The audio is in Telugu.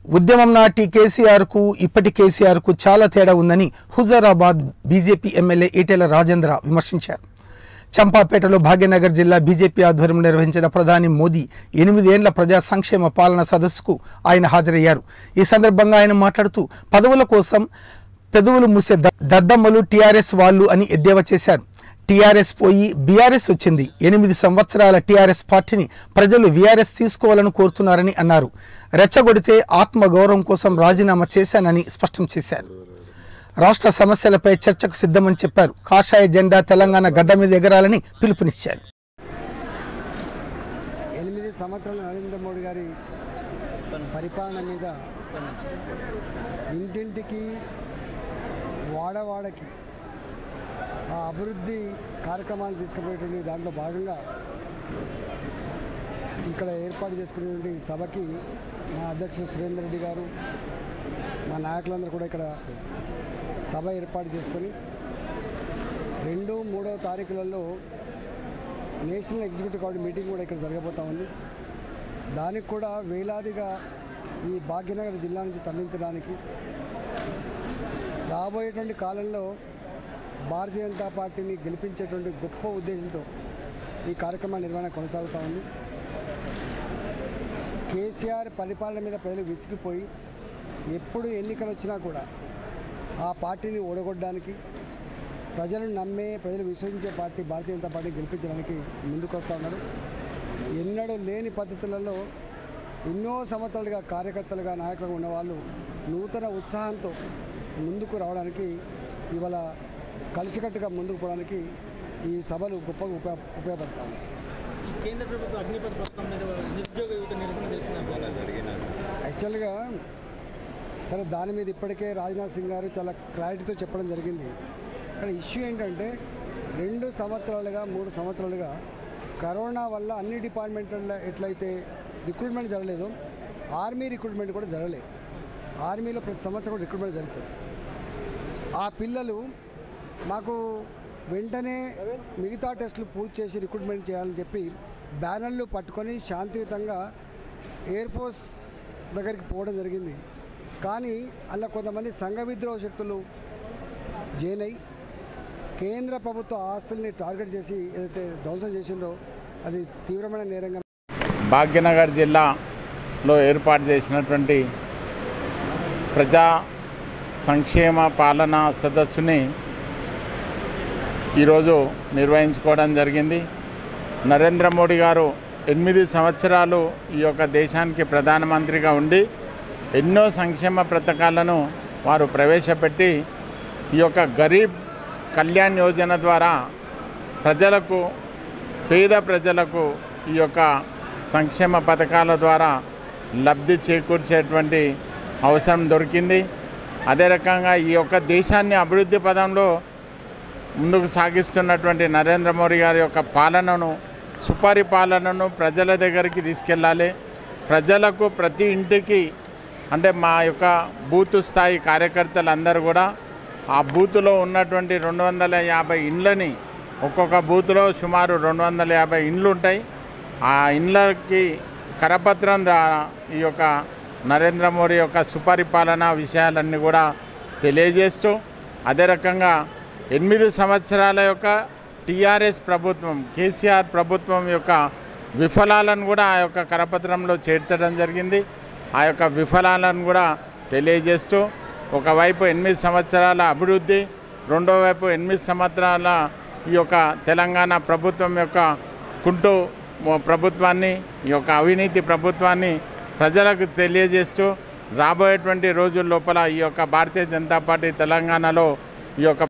ఉద్యమం నాటి కేసీఆర్ కు ఇప్పటి కేసీఆర్ కు చాలా తేడా ఉందని హుజారాబాద్ బీజేపీ ఎమ్మెల్యే ఈటెల రాజేంద్ర విమర్శించారు చంపాపేటలో భాగ్యనగర్ జిల్లా బీజేపీ ఆధ్వర్యంలో నిర్వహించిన ప్రధాని మోదీ ఎనిమిదేండ్ల ప్రజా సంక్షేమ పాలన సదస్సుకు ఆయన హాజరయ్యారు ఈ సందర్భంగా ఆయన మాట్లాడుతూ పదవుల కోసం పెదవులు మూసే ద- దద్దమ్మలు టీఆర్ఎస్ వాళ్ళు అని ఎద్దేవా చేశారు టీఆర్ఎస్ పోయి బీఆర్ఎస్ వచ్చింది ఎనిమిది సంవత్సరాల టీఆర్ఎస్ పార్టీని ప్రజలు వీఆర్ఎస్ తీసుకోవాలని కోరుతున్నారని అన్నారు రెచ్చగొడితే ఆత్మగౌరవం కోసం రాజీనామా చేశానని స్పష్టం చేశారు రాష్ట్ర సమస్యలపై చర్చకు సిద్ధమని చెప్పారు కాషాయ జెండా తెలంగాణ గడ్డ మీద ఎగరాలని పిలుపునిచ్చారు ఎనిమిది సంవత్సరాల నరేంద్ర మోడీ గారి పరిపాలన మీద ఇంటింటికి వాడవాడకి ఆ అభివృద్ధి కార్యక్రమాన్ని తీసుకుపోయేటువంటి దాంట్లో భాగంగా ఇక్కడ ఏర్పాటు చేసుకున్నటువంటి సభకి మా అధ్యక్షుడు సురేందర్ రెడ్డి గారు మా నాయకులందరూ కూడా ఇక్కడ సభ ఏర్పాటు చేసుకొని రెండు మూడవ తారీఖులలో నేషనల్ ఎగ్జిక్యూటివ్ కమిటీ మీటింగ్ కూడా ఇక్కడ జరగబోతా ఉంది దానికి కూడా వేలాదిగా ఈ భాగ్యనగర్ జిల్లా నుంచి తరలించడానికి రాబోయేటువంటి కాలంలో భారతీయ జనతా పార్టీని గెలిపించేటువంటి గొప్ప ఉద్దేశంతో ఈ కార్యక్రమ నిర్వహణ కొనసాగుతూ ఉంది కేసీఆర్ పరిపాలన మీద ప్రజలు విసిగిపోయి ఎప్పుడు ఎన్నికలు వచ్చినా కూడా ఆ పార్టీని ఓడగొట్టడానికి ప్రజలు నమ్మే ప్రజలు విశ్వసించే పార్టీ భారతీయ జనతా పార్టీ గెలిపించడానికి ముందుకు వస్తూ ఉన్నారు ఎన్నడూ లేని పద్ధతులలో ఎన్నో సంవత్సరాలుగా కార్యకర్తలుగా నాయకులుగా ఉన్నవాళ్ళు నూతన ఉత్సాహంతో ముందుకు రావడానికి ఇవాళ కలిసికట్టుగా ముందుకు పోవడానికి ఈ సభలు గొప్పగా ఉపయోగ ఉపయోగపడతాయి ఈ కేంద్ర ప్రభుత్వం అగ్నిపథ్ పథకం మీద నిరుద్యోగ యువత నిరసన తెలుపుతున్నారు యాక్చువల్గా సరే దాని మీద ఇప్పటికే రాజ్నాథ్ సింగ్ గారు చాలా క్లారిటీతో చెప్పడం జరిగింది ఇక్కడ ఇష్యూ ఏంటంటే రెండు సంవత్సరాలుగా మూడు సంవత్సరాలుగా కరోనా వల్ల అన్ని డిపార్ట్మెంట్లలో ఎట్లయితే రిక్రూట్మెంట్ జరగలేదు ఆర్మీ రిక్రూట్మెంట్ కూడా జరగలేదు ఆర్మీలో ప్రతి సంవత్సరం కూడా రిక్రూట్మెంట్ జరుగుతుంది ఆ పిల్లలు మాకు వెంటనే మిగతా టెస్టులు పూర్తి చేసి రిక్రూట్మెంట్ చేయాలని చెప్పి బ్యానర్లు పట్టుకొని శాంతియుతంగా ఎయిర్ ఫోర్స్ దగ్గరికి పోవడం జరిగింది కానీ అలా కొంతమంది సంఘ విద్రోహ శక్తులు జైన్ అయి కేంద్ర ప్రభుత్వ ఆస్తుల్ని టార్గెట్ చేసి ఏదైతే ధ్వంసం చేసిందో అది తీవ్రమైన నేరంగా భాగ్యనగర్ జిల్లాలో ఏర్పాటు చేసినటువంటి ప్రజా సంక్షేమ పాలన సదస్సుని ఈరోజు నిర్వహించుకోవడం జరిగింది నరేంద్ర మోడీ గారు ఎనిమిది సంవత్సరాలు ఈ యొక్క దేశానికి ప్రధానమంత్రిగా ఉండి ఎన్నో సంక్షేమ పథకాలను వారు ప్రవేశపెట్టి ఈ యొక్క గరీబ్ కళ్యాణ్ యోజన ద్వారా ప్రజలకు పేద ప్రజలకు ఈ యొక్క సంక్షేమ పథకాల ద్వారా లబ్ధి చేకూర్చేటువంటి అవసరం దొరికింది అదే రకంగా ఈ యొక్క దేశాన్ని అభివృద్ధి పదంలో ముందుకు సాగిస్తున్నటువంటి నరేంద్ర మోడీ గారి యొక్క పాలనను సుపరిపాలనను ప్రజల దగ్గరికి తీసుకెళ్ళాలి ప్రజలకు ప్రతి ఇంటికి అంటే మా యొక్క బూత్ స్థాయి కార్యకర్తలందరూ కూడా ఆ బూత్లో ఉన్నటువంటి రెండు వందల యాభై ఇండ్లని ఒక్కొక్క బూత్లో సుమారు రెండు వందల యాభై ఇండ్లు ఉంటాయి ఆ ఇండ్లకి కరపత్రం ద్వారా ఈ యొక్క నరేంద్ర మోడీ యొక్క సుపరిపాలన విషయాలన్నీ కూడా తెలియజేస్తూ అదే రకంగా ఎనిమిది సంవత్సరాల యొక్క టీఆర్ఎస్ ప్రభుత్వం కేసీఆర్ ప్రభుత్వం యొక్క విఫలాలను కూడా ఆ యొక్క కరపత్రంలో చేర్చడం జరిగింది ఆ యొక్క విఫలాలను కూడా తెలియజేస్తూ ఒకవైపు ఎనిమిది సంవత్సరాల అభివృద్ధి రెండో వైపు ఎనిమిది సంవత్సరాల ఈ యొక్క తెలంగాణ ప్రభుత్వం యొక్క కుంటూ మొ- ప్రభుత్వాన్ని ఈ యొక్క అవినీతి ప్రభుత్వాన్ని ప్రజలకు తెలియజేస్తూ రాబోయేటువంటి రోజుల లోపల ఈ యొక్క భారతీయ జనతా పార్టీ తెలంగాణలో ఈ యొక్క